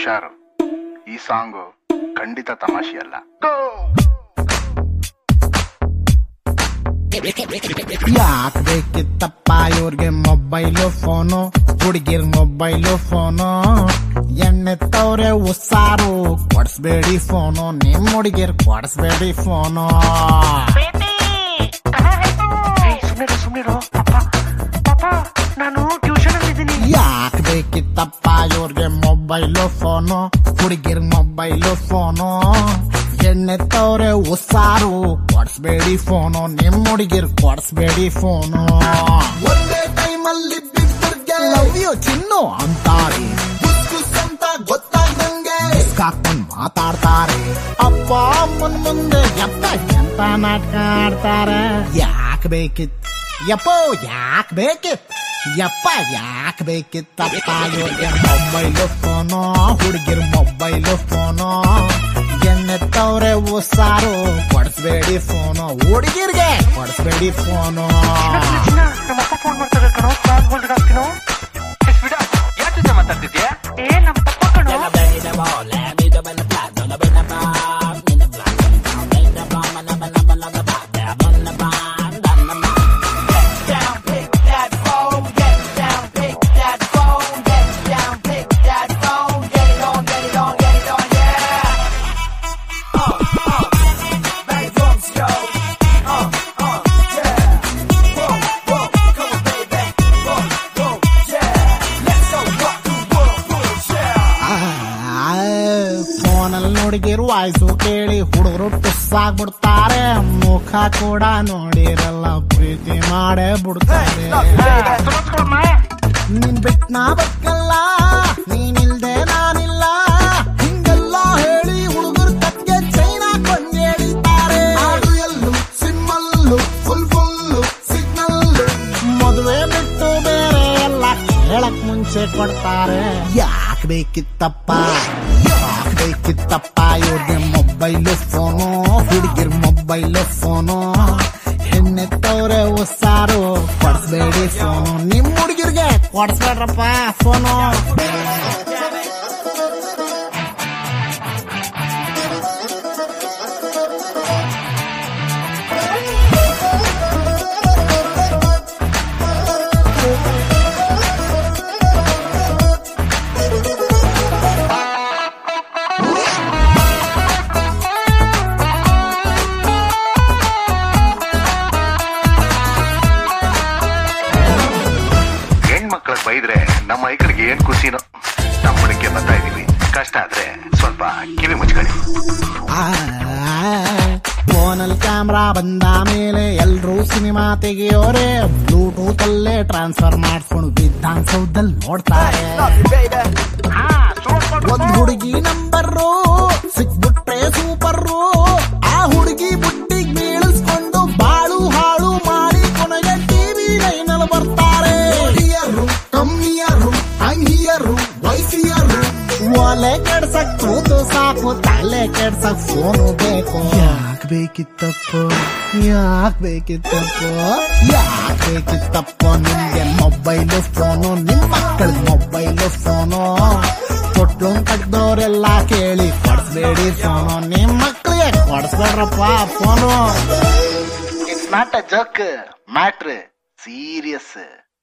ಹುಷಾರು ಈ ಸಾಂಗು ಖಂಡಿತ ತಮಾಷೆ ಅಲ್ಲ ಯಾಕ್ ಬೇಕಿತ್ತಪ್ಪ ಇವ್ರಿಗೆ ಮೊಬೈಲು ಫೋನು ಹುಡುಗಿರ್ ಮೊಬೈಲು ಫೋನು ಎಣ್ಣೆ ತವ್ರೆ ಉಸ್ಸಾರು ಕೊಡ್ಸ್ಬೇಡಿ ಫೋನು ನಿಮ್ ಹುಡುಗಿರ್ ಕೊಡ್ಸ್ಬೇಡಿ ಫೋನು ಸುಮ್ಮನೆ ಸುಮ್ಮನೆ ಪಾಪ ಪಾಪ ನಾನು ಟ್ಯೂಷನ್ ಇದ್ದೀನಿ ಯಾಕ್ ಬೇಕಿತ್ತಪ್ಪ ಇವ್ರಿಗೆ ಮೊಬೈಲು ಫೋನು ಹುಡುಗಿರ್ ಮೊಬೈಲು ಫೋನು ಎಣ್ಣೆ ತವ್ರೆ ಉಸ್ಸಾರು ಕೊಡ್ಸ್ಬೇಡಿ ಫೋನು ನಿಮ್ ಹುಡುಗಿರ್ ಕೊಡ್ಸ್ಬೇಡಿ ಫೋನು ಒಂದೇ ಟೈಮಲ್ಲಿ ಬಿದ್ದರ್ಗೆ ಲವ್ ಯು ಚಿನ್ನು ಅಂತಾರೆ ಅಂತ ಗೊತ್ತಾಗ್ದಂಗೆ ಹಾಕೊಂಡ್ ಮಾತಾಡ್ತಾರೆ ಅಪ್ಪ ಅಮ್ಮನ್ ಮುಂದೆ ಎಪ್ಪ ಎಂತ ನಾಟಕ ಆಡ್ತಾರೆ ಯಾಕ್ ಬೇಕಿತ್ ಯಪ್ಪೋ ಯಾಕ್ ಬೇಕಿತ್ ಯಪ್ಪ ಯಾಕ್ ಬೇಕಿತ್ತಪ್ಪ ಇವ್ರಿಗೆ ಮೊಬೈಲು ಫೋನು ಹುಡುಗಿರ್ ಮೊಬೈಲು ಫೋನು ಎಣ್ಣೆತ್ತವ್ರೆ ಉಸಾರು ಕೊಡಿಸ್ಬೇಡಿ ಫೋನು ಹುಡುಗಿರ್ಗೆ ಕೊಡಿಸ್ಬೇಡಿ ಫೋನು ಚಿನ್ನ ನಮ್ಮಪ್ಪ ಫೋನ್ ಮಾಡ್ತಾರೆ ಕಣೋ ಕಾಲ್ ಹೋಲ್ಡ್ ಆಗ್ತೀನೋ ಯಾರ ಜೊತೆ ಮಾತಾಡ್ತಿದ್ಯಾ ಏ ನಮ್ಮ ಪಪ್ಪ ಕಣೋ ಫೋನಲ್ಲಿ ನೋಡಿಗಿರು ವಾಯ್ಸು ಕೇಳಿ ಹುಡುಗರು ಟುಸ್ಸಾಗ್ಬಿಡ್ತಾರೆ ಮುಖ ಕೂಡ ನೋಡಿರಲ್ಲ ಪ್ರೀತಿ ಮಾಡೇ ಬಿಡ್ತಾರೆ ನಿನ್ ಬಿಟ್ ನಾ ಬಕ್ಕಲ್ಲ ನೀನಿಲ್ದೆ ನಾನಿಲ್ಲ ಹಿಂಗೆಲ್ಲ ಹೇಳಿ ಹುಡುಗರು ತಕ್ಕೆ ಚೈನಾ ಕೊಂಡೇಳಿದ್ದಾರೆ ಎಲ್ಲೂ ಸಿಮ್ಮಲ್ಲು ಫುಲ್ ಫುಲ್ಲು ಸಿಗ್ನಲ್ಲು ಮದುವೆ ಬಿಟ್ಟು ಬೇರೆ ಎಲ್ಲ ಹೇಳಕ್ ಮುಂಚೆ ಕೊಡ್ತಾರೆ ಯಾಕ್ ಬೇಕಿತ್ತಪ್ಪ ಯಾಕ್ ಬೇಕಿತ್ತಪ್ಪ ಇವ್ರಿಗೆ ಮೊಬೈಲು ಫೋನು ಹುಡುಗಿರ್ ಮೊಬೈಲು ಫೋನು ಹೆಣ್ಣೆತ್ತವ್ರೆ ಉಸಾರು ಕೊಡ್ಸ್ಬೇಡಿ ಫೋನು ನಿಮ್ ಹುಡುಗಿರ್ಗೆ ಕೊಡ್ಸ್ಬೇಡ್ರಪ್ಪ ಫೋನು ಹೆಣ್ಮಕ್ಳಿಗೆ ಬೈದ್ರೆ ನಮ್ಮ ಐಕಳಿಗೆ ಏನ್ ಖುಷಿನೋ ನಮ್ಮ ಹುಡುಗಿ ಬರ್ತಾ ಇದೀವಿ ಕಷ್ಟ ಆದ್ರೆ ಸ್ವಲ್ಪ ಕಿವಿ ಮುಚ್ಕೊಳ್ಳಿ ಫೋನಲ್ಲಿ ಕ್ಯಾಮ್ರಾ ಬಂದ ಮೇಲೆ ಎಲ್ರೂ ಸಿನಿಮಾ ತೆಗಿಯೋರೆ ಬ್ಲೂಟೂತ್ ಅಲ್ಲೇ ಟ್ರಾನ್ಸ್ಫರ್ ಮಾಡ್ಕೊಂಡು ವಿಧಾನಸೌಧದಲ್ಲಿ ನೋಡ್ತಾರೆ ಒಂದ್ ಹುಡುಗಿ ನಂಬರು ಸಿಕ್ಬಿಟ್ರೆ ಸೂಪರು ಆ ಹುಡುಗಿ ಬುಟ್ಟಿಗ್ ಬೀಳಿಸ್ಕೊಂಡು ಬಾಳು ಹಾಳು ಮಾಡಿ ಕೊನೆಗೆ ಟಿವಿ ಲೈನಲ್ಲಿ ಬರ್ತಾರೆ ಕಮ್ಮಿಯರು ಅಂಗಿಯರು ವಯಸ್ಸಿಯರು ಒಲೆ ಕೆಡ್ಸಕ್ ಕೂತು ಸಾಕು ತಲೆ ಕೆಡ್ಸಕ್ ಫೋನು ಬೇಕು ಯಾಕ್ ಬೇಕಿತ್ತಪ್ಪ ಯಾಕ್ ಬೇಕಿತ್ತಪ್ಪ ಯಾಕ್ ಬೇಕಿತ್ತಪ್ಪ ನಿಮ್ಗೆ ಮೊಬೈಲು ಫೋನು ನಿಮ್ ಮಕ್ಕಳ ಮೊಬೈಲು ಫೋನು ತೊಟ್ಲು ಕಟ್ದವ್ರೆಲ್ಲ ಕೇಳಿ ಕೊಡ್ಸ್ಬೇಡಿ ಫೋನು ನಿಮ್ ಮಕ್ಳಿಗೆ ಕೊಡ್ಸ್ಬೇಡ್ರಪ್ಪ phone it's not a joke matter serious